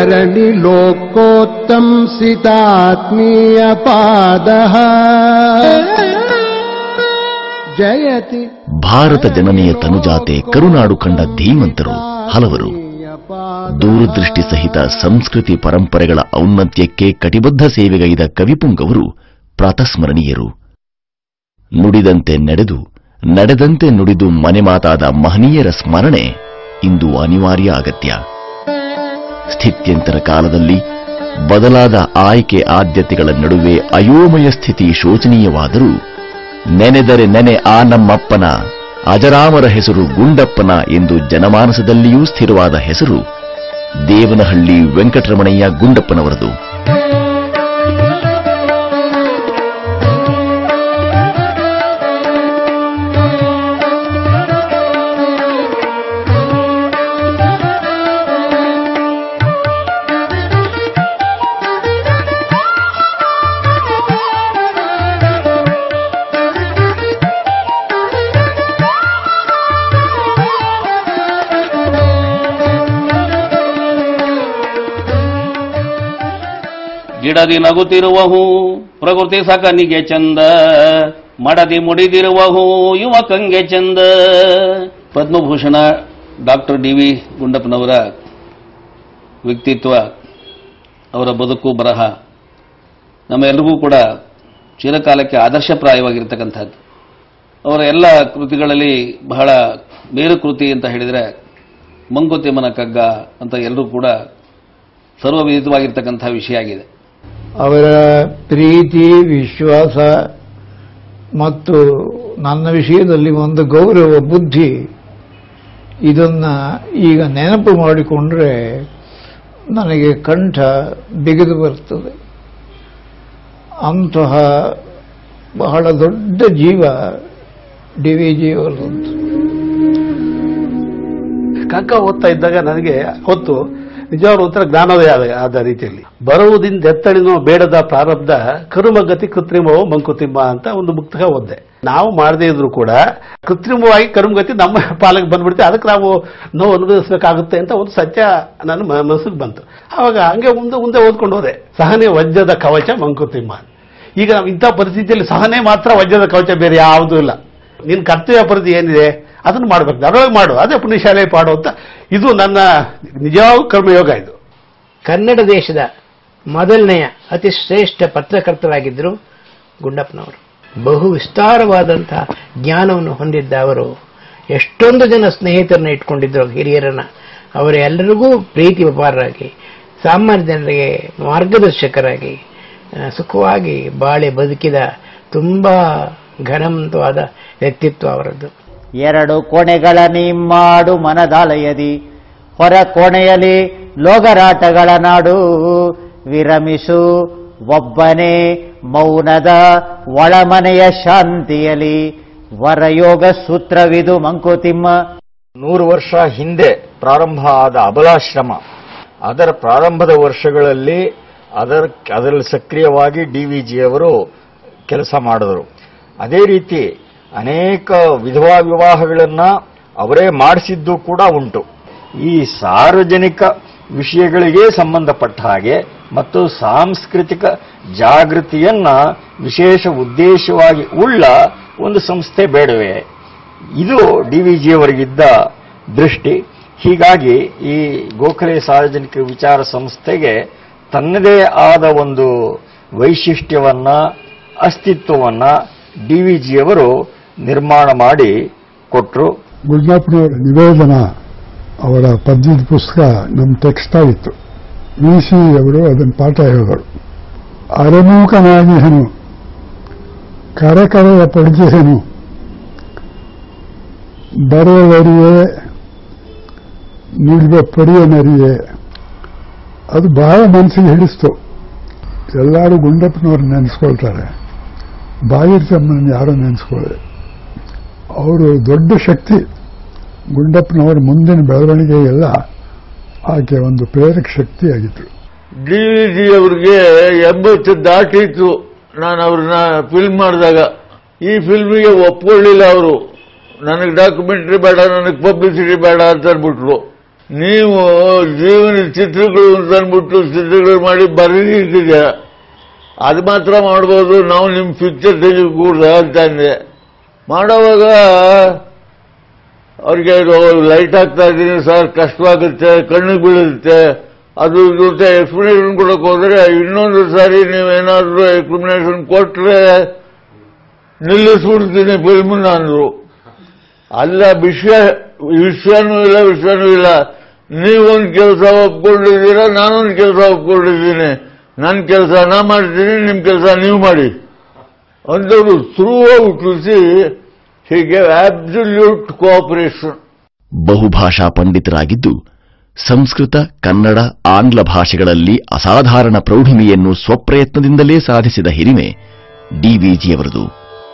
धरणि लोकोत्तंसितात्मीयपादः जयति ಭಾರತ ಜನನೆಯ ತನುಜಾತೆ ಕರುನಾಡು ಕಂಡ ಧೀಮಂತರು ಹಲವರು ದೂರದೃಷ್ಟಿ ಸಹಿತ ಸಂಸ್ಕೃತಿ ಪರಂಪರೆಗಳ ಔನ್ನತ್ಯಕ್ಕೆ ಕಟಿಬದ್ಧ ಸೇವೆಗೈದ ಕವಿಪುಂಗವರು ಪ್ರಾತಸ್ಮರಣೀಯರು ನುಡಿದಂತೆ ನಡೆದು ನಡೆದಂತೆ ನುಡಿದು ಮನೆಮಾತಾದ ಮಹನೀಯರ ಸ್ಮರಣೆ ಇಂದು ಅನಿವಾರ್ಯ ಅಗತ್ಯ ಸ್ಥಿತ್ಯಂತರ ಕಾಲದಲ್ಲಿ ಬದಲಾದ ಆಯ್ಕೆ ಆದ್ಯತೆಗಳ ನಡುವೆ ಅಯೋಮಯ ಸ್ಥಿತಿ ಶೋಚನೀಯವಾದರೂ ನೆನೆದರೆ ನೆನೆ ಆ ನಮ್ಮಪ್ಪನ ಅಜರಾಮರ ಹೆಸರು ಗುಂಡಪ್ಪನ ಎಂದು ಜನಮಾನಸದಲ್ಲಿಯೂ ಸ್ಥಿರವಾದ ಹೆಸರು ದೇವನಹಳ್ಳಿ ವೆಂಕಟರಮಣಯ್ಯ ಗುಂಡಪ್ಪನವರದು ಗಿಡದಿ ನಗುತ್ತಿರುವ ಹೂ ಪ್ರಕೃತಿ ಸಕನಿಗೆ ಚಂದ ಮಡದಿ ಮುಡಿದಿರುವ ಹೂ ಯುವಕಂಗೆ ಚಂದ ಪದ್ಮಭೂಷಣ ಡಾಕ್ಟರ್ ಡಿ ವಿ ಗುಂಡಪ್ಪನವರ ವ್ಯಕ್ತಿತ್ವ ಅವರ ಬದುಕು ಬರಹ ನಮ್ಮೆಲ್ಲರಿಗೂ ಕೂಡ ಚಿರಕಾಲಕ್ಕೆ ಆದರ್ಶಪ್ರಾಯವಾಗಿರ್ತಕ್ಕಂಥದ್ದು ಅವರ ಎಲ್ಲ ಕೃತಿಗಳಲ್ಲಿ ಬಹಳ ಬೇರು ಕೃತಿ ಅಂತ ಹೇಳಿದರೆ ಮಂಕುತಿಮ್ಮನ ಕಗ್ಗ ಅಂತ ಎಲ್ಲರೂ ಕೂಡ ಸರ್ವವಿದಿತವಾಗಿರ್ತಕ್ಕಂಥ ವಿಷಯ ಆಗಿದೆ ಅವರ ಪ್ರೀತಿ ವಿಶ್ವಾಸ ಮತ್ತು ನನ್ನ ವಿಷಯದಲ್ಲಿ ಒಂದು ಗೌರವ ಬುದ್ಧಿ ಇದನ್ನ ಈಗ ನೆನಪು ಮಾಡಿಕೊಂಡ್ರೆ ನನಗೆ ಕಂಠ ಬಿಗಿದು ಬರ್ತದೆ ಅಂತಹ ಬಹಳ ದೊಡ್ಡ ಜೀವ ಡಿ ವಿ ಜಿಯವರದ್ದು ಕಗ್ಗ ಓದ್ತಾ ಇದ್ದಾಗ ನನಗೆ ಹೊತ್ತು ನಿಜವಾದ ಉತ್ತರ ಜ್ಞಾನೋದಯ ಆದ ಆದ ರೀತಿಯಲ್ಲಿ ಬರುವುದಿಂದ ಎತ್ತಳಿನೋ ಬೇಡದ ಪ್ರಾರಬ್ಧ ಕರುಮಗತಿ ಕೃತ್ರಿಮವೋ ಮಂಕುತಿಮ್ಮ ಅಂತ ಒಂದು ಮುಕ್ತಕ ಓದ್ದೆ ನಾವು ಮಾಡದೇ ಇದ್ರು ಕೂಡ ಕೃತ್ರಿಮವಾಗಿ ಕರುಮಗತಿ ನಮ್ಮ ಪಾಲಕ್ಕೆ ಬಂದ್ಬಿಡುತ್ತೆ ಅದಕ್ಕೆ ನಾವು ನೋವು ಅನುಭವಿಸಬೇಕಾಗುತ್ತೆ ಅಂತ ಒಂದು ಸತ್ಯ ನನ್ನ ಮ- ಮನಸ್ಸಿಗೆ ಬಂತು ಆವಾಗ ಹಂಗೆ ಮುಂದೆ ಮುಂದೆ ಓದ್ಕೊಂಡು ಹೋದೆ ಸಹನೆ ವಜ್ರದ ಕವಚ ಮಂಕುತಿಮ್ಮ ಈಗ ನಾವು ಇಂಥ ಪರಿಸ್ಥಿತಿಯಲ್ಲಿ ಸಹನೆ ಮಾತ್ರ ವಜ್ರದ ಕವಚ ಬೇರೆ ಯಾವುದೂ ಇಲ್ಲ ನಿನ್ನ ಕರ್ತವ್ಯ ಪರಿಧಿ ಏನಿದೆ ಅದನ್ನು ಮಾಡ್ಬೇಕು ಅದರೊಳಗೆ ಮಾಡು ಅದೇ ಪುಣ್ಯಶಾಲೆ ಪಾಡು ಅಂತ ಇದು ನನ್ನ ನಿಜವಾಗೂ ಕರ್ಮಯೋಗ ಇದು ಕನ್ನಡ ದೇಶದ ಮೊದಲನೆಯ ಅತಿ ಶ್ರೇಷ್ಠ ಪತ್ರಕರ್ತರಾಗಿದ್ದರು ಗುಂಡಪ್ಪನವರು ಬಹು ವಿಸ್ತಾರವಾದಂತಹ ಜ್ಞಾನವನ್ನು ಹೊಂದಿದ್ದ ಅವರು ಎಷ್ಟೊಂದು ಜನ ಸ್ನೇಹಿತರನ್ನ ಇಟ್ಕೊಂಡಿದ್ರು ಹಿರಿಯರನ್ನ ಅವರೆಲ್ಲರಿಗೂ ಪ್ರೀತಿ ವ್ಯಾಪಾರರಾಗಿ ಸಾಮಾನ್ಯ ಜನರಿಗೆ ಮಾರ್ಗದರ್ಶಕರಾಗಿ ಆ, ಸುಖವಾಗಿ ಬಾಳೆ ಬದುಕಿದ ತುಂಬಾ ಘನವಂತವಾದ ವ್ಯಕ್ತಿತ್ವ ಅವರದ್ದು ಎರಡು ಕೊನೆಗಳ ನಿಮ್ಮಾಡು ಮನದಾಲಯದಿ ಹೊರ ಕೊನೆಯಲ್ಲಿ ಲೋಗರಾಟಗಳ ನಾಡು ವಿರಮಿಸು ಒಬ್ಬನೇ ಮೌನದ ಒಳಮನೆಯ ಶಾಂತಿಯಲಿ ವರಯೋಗ ಸೂತ್ರವಿದು ಮಂಕುತಿಮ್ಮ ನೂರು ವರ್ಷ ಹಿಂದೆ ಪ್ರಾರಂಭ ಆದ ಅಬಲಾಶ್ರಮ ಅದರ ಪ್ರಾರಂಭದ ವರ್ಷಗಳಲ್ಲಿ ಅದರ ಅದರಲ್ಲಿ ಸಕ್ರಿಯವಾಗಿ ಡಿ ವಿ ಜಿಯವರು ಕೆಲಸ ಮಾಡಿದರು ಅದೇ ರೀತಿ ಅನೇಕ ವಿಧವಾ ವಿವಾಹಗಳನ್ನ ಅವರೇ ಮಾಡಿಸಿದ್ದು ಕೂಡ ಉಂಟು ಈ ಸಾರ್ವಜನಿಕ ವಿಷಯಗಳಿಗೆ ಸಂಬಂಧಪಟ್ಟ ಹಾಗೆ ಮತ್ತು ಸಾಂಸ್ಕೃತಿಕ ಜಾಗೃತಿಯನ್ನ ವಿಶೇಷ ಉದ್ದೇಶವಾಗಿ ಉಳ್ಳ ಒಂದು ಸಂಸ್ಥೆ ಬೇಡವೇ ಇದು ಡಿ ವಿ ಜಿಯವರಿಗಿದ್ದ ದೃಷ್ಟಿ ಹೀಗಾಗಿ ಈ ಗೋಖಲೆ ಸಾರ್ವಜನಿಕ ವಿಚಾರ ಸಂಸ್ಥೆಗೆ ತನ್ನದೇ ಆದ ಒಂದು ವೈಶಿಷ್ಟ್ಯವನ್ನ ಅಸ್ತಿತ್ವವನ್ನ ಡಿ ವಿ ಜಿಯವರು ನಿರ್ಮಾಣ ಮಾಡಿ ಕೊಟ್ಟರು ಗುಡ್ಡಪ್ಪನವರ ನಿವೇದನ ಅವರ ಪದ್ಯದ ಪುಸ್ತಕ ನಮ್ಮ ಟೆಕ್ಸ್ಟ್ ಆಗಿತ್ತು ವಿ ಸಿ ಅವರು ಅದನ್ನು ಪಾಠ ಹೇಳಿದರು ಅರೆಮೂಕನಾಗಿಹನು ಕರಕರೆಯ ಪಡಿಗೆಹನು ಬರೆಯವರಿಯೇ ನುಡಿದ ಪಡಿಯನರಿಯೇ ಅದು ಬಹಳ ಮನಸ್ಸಿಗೆ ಹಿಡಿಸ್ತು ಎಲ್ಲರೂ ಗುಂಡಪ್ಪನವ್ರು ನೆನೆಸ್ಕೊಳ್ತಾರೆ ಬಾಯಿರ್ತಮ್ಮನ ಯಾರು ನೆನೆಸ್ಕೊಳ್ಳಿ ಅವರು ದೊಡ್ಡ ಶಕ್ತಿ ಗುಂಡಪ್ಪನವರ ಮುಂದಿನ ಬೆಳವಣಿಗೆಗೆಲ್ಲ ಆಕೆ ಒಂದು ಪ್ರೇರಕ ಶಕ್ತಿಯಾಗಿತ್ತು ಡಿ ವಿ ಜಿ ಅವ್ರಿಗೆ ಎಂಬತ್ತು ದಾಟಿತ್ತು ನಾನು ಅವ್ರನ್ನ ಫಿಲ್ಮ್ ಮಾಡಿದಾಗ ಈ ಫಿಲ್ಮಿಗೆ ಒಪ್ಕೊಳ್ಳಿಲ್ಲ ಅವರು ನನಗೆ ಡಾಕ್ಯುಮೆಂಟ್ರಿ ಬೇಡ ನನಗೆ ಪಬ್ಲಿಸಿಟಿ ಬೇಡ ಅಂತ ಅಂದ್ಬಿಟ್ರು ನೀವು ಜೀವನ ಚಿತ್ರಗಳು ಅಂತ ಅಂದ್ಬಿಟ್ಟು ಚಿತ್ರಗಳು ಮಾಡಿ ಬರೀತಿದ್ಯ ಅದು ಮಾತ್ರ ಮಾಡ್ಬೋದು ನಾವು ನಿಮ್ಮ ಪಿಕ್ಚರ್ ತೆಗಿಕೂಡ್ದ ಅಂತ ಅಂದೆ ಮಾಡೋವಾಗ ಅವ್ರಿಗೆ ಲೈಟ್ ಹಾಕ್ತಾ ಇದ್ದೀನಿ ಸರ್ ಕಷ್ಟವಾಗುತ್ತೆ ಕಣ್ಣಿಗೆ ಬೀಳುತ್ತೆ ಅದು ಇದು ಅಂತ ಎಕ್ಸ್ಪ್ಲನೇಷನ್ ಕೊಡಕ್ಕೆ ಹೋದ್ರೆ ಇನ್ನೊಂದು ಸಾರಿ ನೀವೇನಾದ್ರೂ ಎಕ್ಸ್ಪ್ಲನೇಷನ್ ಕೊಟ್ರೆ ನಿಲ್ಲಿಸ್ಬಿಡ್ತೀನಿ ಫಿಲ್ಮ್ನ ಅಂದ್ರು ಅಲ್ಲ ವಿಷಯ ವಿಷಯನೂ ಇಲ್ಲ ವಿಷಯನೂ ಇಲ್ಲ ನೀವೊಂದು ಕೆಲಸ ಒಪ್ಕೊಂಡಿದ್ದೀರಾ ನಾನೊಂದು ಕೆಲಸ ಒಪ್ಕೊಂಡಿದ್ದೀನಿ ನನ್ನ ಕೆಲಸ ನಾ ಮಾಡ್ತೀನಿ ನಿಮ್ಮ ಕೆಲಸ ನೀವು ಮಾಡಿ ಅಂದವರು ಥ್ರೂ ಔಟ್ ಸಿ ಹೀಗೆ ಅಬ್ಸಲ್ಯೂಟ್ ಕೋಆಪರೇಷನ್ ಬಹುಭಾಷಾ ಪಂಡಿತರಾಗಿದ್ದು ಸಂಸ್ಕೃತ ಕನ್ನಡ ಆಂಗ್ಲ ಭಾಷೆಗಳಲ್ಲಿ ಅಸಾಧಾರಣ ಪ್ರೌಢಿಮೆಯನ್ನು ಸ್ವಪ್ರಯತ್ನದಿಂದಲೇ ಸಾಧಿಸಿದ ಹಿರಿಮೆ ಡಿವಿಜಿಯವರದು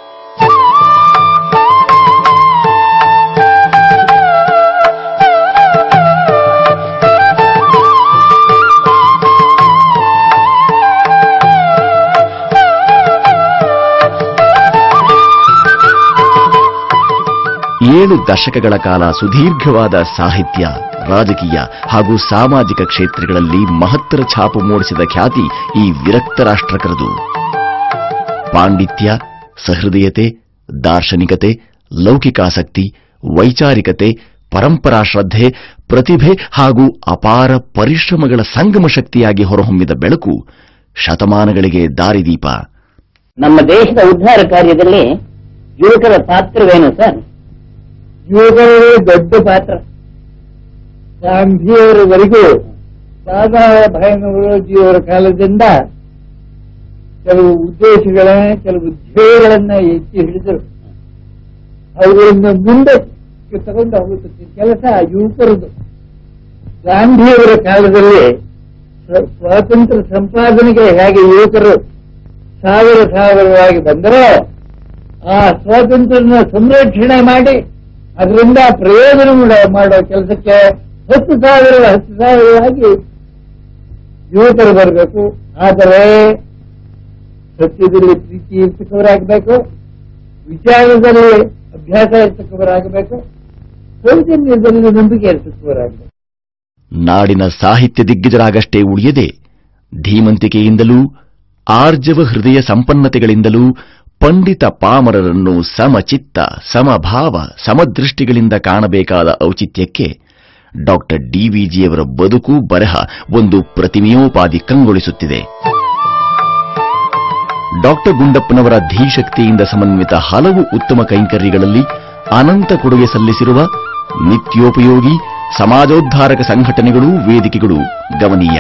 ಏಳು ದಶಕಗಳ ಕಾಲ ಸುದೀರ್ಘವಾದ ಸಾಹಿತ್ಯ ರಾಜಕೀಯ ಹಾಗೂ ಸಾಮಾಜಿಕ ಕ್ಷೇತ್ರಗಳಲ್ಲಿ ಮಹತ್ತರ ಛಾಪು ಮೂಡಿಸಿದ ಖ್ಯಾತಿ ಈ ವಿರಕ್ತ ರಾಷ್ಟ್ರಕರದು ಪಾಂಡಿತ್ಯ ಸಹೃದಯತೆ ದಾರ್ಶನಿಕತೆ ಲೌಕಿಕಾಸಕ್ತಿ ವೈಚಾರಿಕತೆ ಪರಂಪರಾ ಶ್ರದ್ಧೆ ಪ್ರತಿಭೆ ಹಾಗೂ ಅಪಾರ ಪರಿಶ್ರಮಗಳ ಸಂಗಮ ಶಕ್ತಿಯಾಗಿ ಹೊರಹೊಮ್ಮಿದ ಬೆಳಕು ಶತಮಾನಗಳಿಗೆ ದಾರಿದೀಪ ನಮ್ಮ ದೇಶದ ಉದ್ಧಾರ ಕಾರ್ಯದಲ್ಲಿ ಯುವಕರ ಪಾತ್ರವೇನು ಸರ್ ಯುವಕರೇ ದೊಡ್ಡ ಪಾತ್ರ ಗಾಂಧಿಯವರವರೆಗೂ ದಾದಾ ಭಯನವರೋಜಿಯವರ ಕಾಲದಿಂದ ಕೆಲವು ಉದ್ದೇಶಗಳನ್ನ ಕೆಲವು ಧ್ಯೇಯಗಳನ್ನ ಎತ್ತಿ ಹಿಡಿದರು ಅವುಗಳನ್ನು ಮುಂದೆ ತಗೊಂಡು ಹೋಗುತ್ತದೆ ಕೆಲಸ ಯುವಕರದು ಗಾಂಧಿಯವರ ಕಾಲದಲ್ಲಿ ಸ್ವ- ಸ್ವಾತಂತ್ರ್ಯ ಸಂಪಾದನೆಗೆ ಹೇಗೆ ಯುವಕರು ಸಾವಿರ ಸಾವಿರವಾಗಿ ಬಂದರೋ ಆ ಸ್ವಾತಂತ್ರ್ಯನ ಸಂರಕ್ಷಣೆ ಮಾಡಿ ಅದರಿಂದ ಪ್ರಯೋಜನ ಮಾಡ- ಮಾಡೋ ಕೆಲಸಕ್ಕೆ ಹತ್ತು ಸಾವಿರ ಹತ್ತು ಸಾವಿರವಾಗಿ ಯುವಕರು ಬರಬೇಕು ಆದರೆ ಸತ್ಯದಲ್ಲಿ ಪ್ರೀತಿ ಇರ್ತಕ್ಕವರಾಗಬೇಕು ವಿಚಾರದಲ್ಲಿ ಅಭ್ಯಾಸ ಇರ್ತಕ್ಕವರಾಗಬೇಕು ಸೌಜನ್ಯದಲ್ಲಿ ನಂಬಿಕೆ ಇರ್ತಕ್ಕವರಾಗಬೇಕು ನಾಡಿನ ಸಾಹಿತ್ಯ ದಿಗ್ಗಜರಾಗಷ್ಟೇ ಉಳಿಯದೆ ಧೀಮಂತಿಕೆಯಿಂದಲೂ ಆರ್ಜವ ಹೃದಯ ಸಂಪನ್ನತೆಗಳಿಂದಲೂ ಪಂಡಿತ ಪಾಮರರನ್ನು ಸಮಚಿತ್ತ ಸಮಭಾವ ಸಮದೃಷ್ಟಿಗಳಿಂದ ಕಾಣಬೇಕಾದ ಔಚಿತ್ಯಕ್ಕೆ ಡಾಕ್ಟರ್ ಡಿವಿಜಿಯವರ ಬದುಕು ಬರಹ ಒಂದು ಪ್ರತಿಮೆಯೋಪಾದಿ ಕಂಗೊಳಿಸುತ್ತಿದೆ ಡಾಕ್ಟರ್ ಗುಂಡಪ್ಪನವರ ಧೀಶಕ್ತಿಯಿಂದ ಸಮನ್ವಿತ ಹಲವು ಉತ್ತಮ ಕೈಂಕರ್ಯಗಳಲ್ಲಿ ಅನಂತ ಕೊಡುಗೆ ಸಲ್ಲಿಸಿರುವ ನಿತ್ಯೋಪಯೋಗಿ ಸಮಾಜೋದ್ಧಾರಕ ಸಂಘಟನೆಗಳು ವೇದಿಕೆಗಳು ಗಮನೀಯ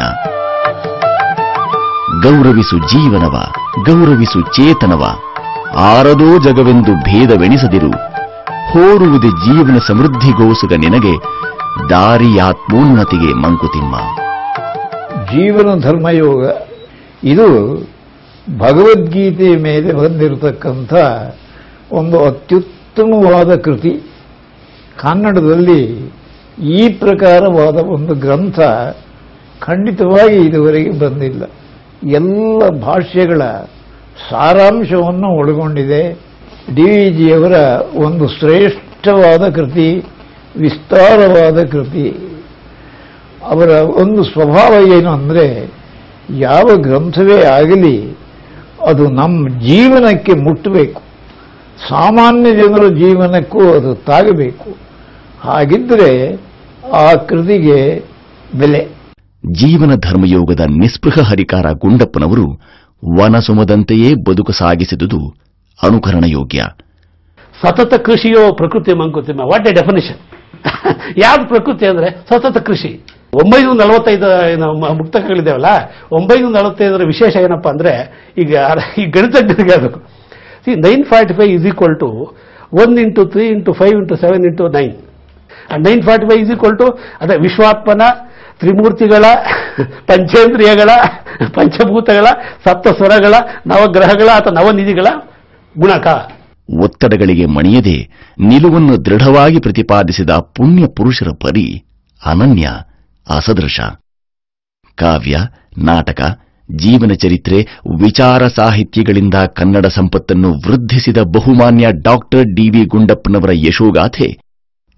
ಗೌರವಿಸು ಜೀವನವ ಗೌರವಿಸು ಚೇತನವ ಆರದೋ ಜಗವೆಂದು ಭೇದವೆಣಿಸದಿರು ಹೋರುವುದೇ ಜೀವನ ಸಮೃದ್ಧಿಗೋಸುಗ ನಿನಗೆ ದಾರಿಯಾತ್ಮೋನ್ನತಿಗೆ ಮಂಕುತಿಮ್ಮ ಜೀವನ ಧರ್ಮಯೋಗ ಇದು ಭಗವದ್ಗೀತೆಯ ಮೇಲೆ ಬಂದಿರತಕ್ಕಂಥ ಒಂದು ಅತ್ಯುತ್ತಮವಾದ ಕೃತಿ ಕನ್ನಡದಲ್ಲಿ ಈ ಪ್ರಕಾರವಾದ ಒಂದು ಗ್ರಂಥ ಖಂಡಿತವಾಗಿ ಇದುವರೆಗೆ ಬಂದಿಲ್ಲ ಎಲ್ಲ ಭಾಷ್ಯಗಳ ಸಾರಾಂಶವನ್ನು ಒಳಗೊಂಡಿದೆ ಡಿ ವಿ ಜಿಯವರ ಒಂದು ಶ್ರೇಷ್ಠವಾದ ಕೃತಿ ವಿಸ್ತಾರವಾದ ಕೃತಿ ಅವರ ಒಂದು ಸ್ವಭಾವ ಏನು ಅಂದರೆ ಯಾವ ಗ್ರಂಥವೇ ಆಗಲಿ ಅದು ನಮ್ಮ ಜೀವನಕ್ಕೆ ಮುಟ್ಟಬೇಕು ಸಾಮಾನ್ಯ ಜನರ ಜೀವನಕ್ಕೂ ಅದು ತಾಗಬೇಕು ಹಾಗಿದ್ದರೆ ಆ ಕೃತಿಗೆ ಬೆಲೆ ಜೀವನ ಧರ್ಮಯೋಗದ ನಿಸ್ಪೃಹ ಹರಿಕಾರ ಗುಂಡಪ್ಪನವರು ವನಸುಮದಂತೆಯೇ ಬದುಕು ಸಾಗಿಸಿದುದು ಅನುಕರಣಯೋಗ್ಯ ಸತತ ಕೃಷಿಯೋ ಪ್ರಕೃತಿ ಮಂಕುತಿಮ್ಮ ವಾಟ್ ಎ ಡೆಫಿನೇಷನ್ ಯಾವ್ದು ಪ್ರಕೃತಿ ಅಂದ್ರೆ ಸತತ ಕೃಷಿ ಒಂಬೈನೂರ ನಲವತ್ತೈದು ಏನು ಮ- ಮುಕ್ತಕಗಳಿದಾವಲ್ಲ ಒಂಬೈನೂರ ನಲವತ್ತೈದರ ವಿಶೇಷ ಏನಪ್ಪಾ ಅಂದ್ರೆ ಈಗ ಈ ಗಣಿತಜ್ಞರಿಗೆ ಅದು C nine forty five is equal to one into three into five into seven into nine nine forty five is equal to ಅದೇ ವಿಶ್ವಾತ್ಮನ ತ್ರಿಮೂರ್ತಿಗಳ ಪಂಚೇಂದ್ರಿಯಗಳ ಪಂಚಭೂತಗಳ ಸಪ್ತ ಸ್ವರಗಳ ನವಗ್ರಹಗಳ ಅಥವಾ ನವನಿಧಿಗಳ ಗುಣಕ ಒತ್ತಡಗಳಿಗೆ ಮಣಿಯದೆ ನಿಲುವನ್ನು ದೃಢವಾಗಿ ಪ್ರತಿಪಾದಿಸಿದ ಪುಣ್ಯ ಪುರುಷರ ಪರಿ ಅನನ್ಯ ಅಸದೃಶ ಕಾವ್ಯ ನಾಟಕ ಜೀವನ ಚರಿತ್ರೆ ವಿಚಾರ ಸಾಹಿತ್ಯಗಳಿಂದ ಕನ್ನಡ ಸಂಪತ್ತನ್ನು ವೃದ್ಧಿಸಿದ ಬಹುಮಾನ್ಯ ಡಾಕ್ಟರ್ ಡಿವಿ ಗುಂಡಪ್ಪನವರ ಯಶೋಗಾಥೆ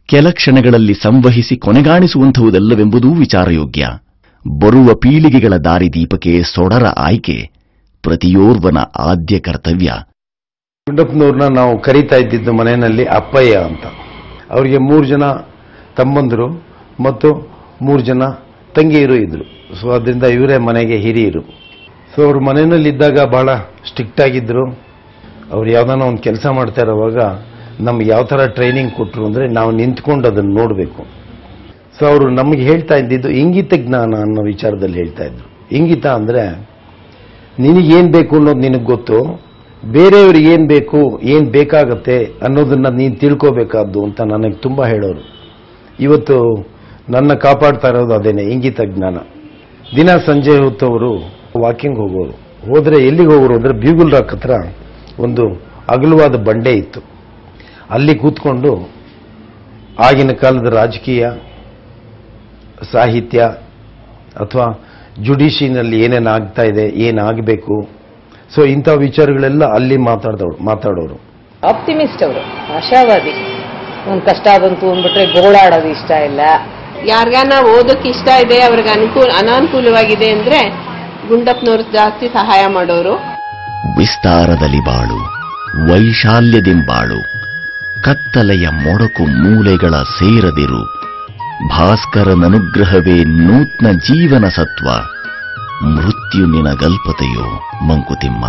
ಕೆಲ ಕ್ಷಣಗಳಲ್ಲಿ ಸಂವಹಿಸಿ ಕೊನೆಗಾಣಿಸುವಂಥವುದಲ್ಲವೆಂಬುದೂ ವಿಚಾರಯೋಗ್ಯ ಬರುವ ಪೀಳಿಗೆಗಳ ದಾರಿದೀಪಕ್ಕೆ ಸೊಡರ ಆಯ್ಕೆ ಪ್ರತಿಯೋರ್ವನ ಆದ್ಯ ಕರ್ತವ್ಯ ಗುಂಡಪ್ಪನವ್ರನ್ನ ನಾವು ಕರೀತಾ ಇದ್ದಿದ್ದು ಮನೆಯಲ್ಲಿ ಅಪ್ಪಯ್ಯ ಅಂತ ಅವರಿಗೆ ಮೂರು ಜನ ತಮ್ಮಂದರು ಮತ್ತು ಮೂರು ಜನ ತಂಗಿಯರು ಇದ್ರು ಸೊ ಅದರಿಂದ ಇವರೇ ಮನೆಗೆ ಹಿರಿಯರು ಸೊ ಅವ್ರ ಮನೆಯಲ್ಲಿದ್ದಾಗ ಬಹಳ ಸ್ಟ್ರಿಕ್ಟ್ ಆಗಿದ್ರು ಅವ್ರು ಯಾವ್ದಾನ ಒಂದು ಕೆಲಸ ಮಾಡ್ತಾ ಇರೋವಾಗ ನಮ್ಗೆ ಯಾವ ಥರ ಟ್ರೈನಿಂಗ್ ಕೊಟ್ಟರು ಅಂದರೆ ನಾವು ನಿಂತ್ಕೊಂಡು ಅದನ್ನು ನೋಡಬೇಕು ಸೊ ಅವರು ನಮಗೆ ಹೇಳ್ತಾ ಇದ್ದಿದ್ದು ಇಂಗಿತ ಜ್ಞಾನ ಅನ್ನೋ ವಿಚಾರದಲ್ಲಿ ಹೇಳ್ತಾ ಇದ್ರು ಇಂಗಿತ ಅಂದರೆ ನಿನಗೇನು ಬೇಕು ಅನ್ನೋದು ನಿನಗೆ ಗೊತ್ತು ಬೇರೆಯವ್ರಿಗೆ ಏನು ಬೇಕು ಏನು ಬೇಕಾಗತ್ತೆ ಅನ್ನೋದನ್ನ ನೀನು ತಿಳ್ಕೋಬೇಕಾದ್ದು ಅಂತ ನನಗೆ ತುಂಬ ಹೇಳೋರು ಇವತ್ತು ನನ್ನ ಕಾಪಾಡ್ತಾ ಇರೋದು ಅದೇನೆ ಇಂಗಿತ ಜ್ಞಾನ ದಿನ ಸಂಜೆ ಹೊತ್ತು ಅವರು ವಾಕಿಂಗ್ ಹೋಗೋರು ಹೋದ್ರೆ ಎಲ್ಲಿಗೆ ಹೋಗೋರು ಅಂದ್ರೆ ಬ್ಯೂಗುಲ್ ರಾಕ್ ಹತ್ರ ಒಂದು ಅಗಲವಾದ ಬಂಡೆ ಇತ್ತು ಅಲ್ಲಿ ಕೂತ್ಕೊಂಡು ಆಗಿನ ಕಾಲದ ರಾಜಕೀಯ ಸಾಹಿತ್ಯ ಅಥವಾ ಜುಡಿಷಿನಲ್ಲಿ ಏನೇನು ಆಗ್ತಾ ಇದೆ ಏನಾಗಬೇಕು ಸೊ ಇಂಥ ವಿಚಾರಗಳೆಲ್ಲ ಅಲ್ಲಿ ಮಾತಾಡ್ದವ್ರು ಮಾತಾಡೋರು ಆಪ್ಟಿಮಿಸ್ಟ್ ಅವರು ಆಶಾವಾದಿ ಒಂದ್ ಕಷ್ಟ ಬಂತು ಅಂದ್ಬಿಟ್ರೆ ಗೋಳಾಡೋದು ಇಷ್ಟ ಇಲ್ಲ ಯಾರಿಗಾನ ಓದೋಕೆ ಇಷ್ಟ ಇದೆ ಅವ್ರಿಗೆ ಅನುಕೂಲ ಅನಾನುಕೂಲವಾಗಿದೆ ಅಂದ್ರೆ ಗುಂಡಪ್ಪನವ್ರು ಜಾಸ್ತಿ ಸಹಾಯ ಮಾಡೋರು ವಿಸ್ತಾರದಲ್ಲಿ ಬಾಳು ವೈಶಾಲ್ಯದಿಂಬಾಳು ಕತ್ತಲೆಯ ಮೊಡಕು ಮೂಲೆಗಳ ಸೇರದಿರು ಭಾಸ್ಕರನನುಗ್ರಹವೇ ನೂತ್ನ ಜೀವನ ಸತ್ವ ಮೃತ್ಯು ನಿನಗಲ್ಪತೆಯೋ ಮಂಕುತಿಮ್ಮ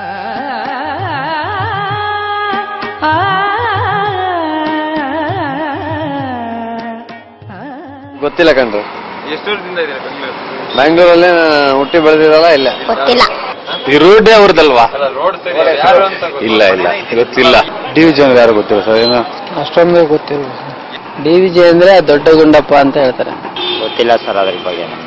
ಗೊತ್ತಿಲ್ಲ ಕಣ್ರು ಎಷ್ಟು ವರ್ಷದಿಂದ ಬ್ಯಾಂಗ್ಳೂರಲ್ಲೇ ಹುಟ್ಟಿ ಬೆಳೆದಿರಲ್ಲ ಇಲ್ಲ ಗೊತ್ತಿಲ್ಲ ಈ ರೋಡ್ ಅವ್ರದಲ್ವಾ ಇಲ್ಲ ಇಲ್ಲ ಗೊತ್ತಿಲ್ಲ ಡಿವಿಜನ್ ಯಾರು ಗೊತ್ತಿಲ್ಲ ಸರ್ ಏನು ಅಷ್ಟೊಂದು ಗೊತ್ತಿಲ್ಲ ಡಿ ವಿಜಿ ಅಂದ್ರೆ ದೊಡ್ಡ ಗುಂಡಪ್ಪ ಅಂತ ಹೇಳ್ತಾರೆ ಗೊತ್ತಿಲ್ಲ ಸರ್ ಅದ್ರ ಬಗ್ಗೆ ನಮ್ಗೆ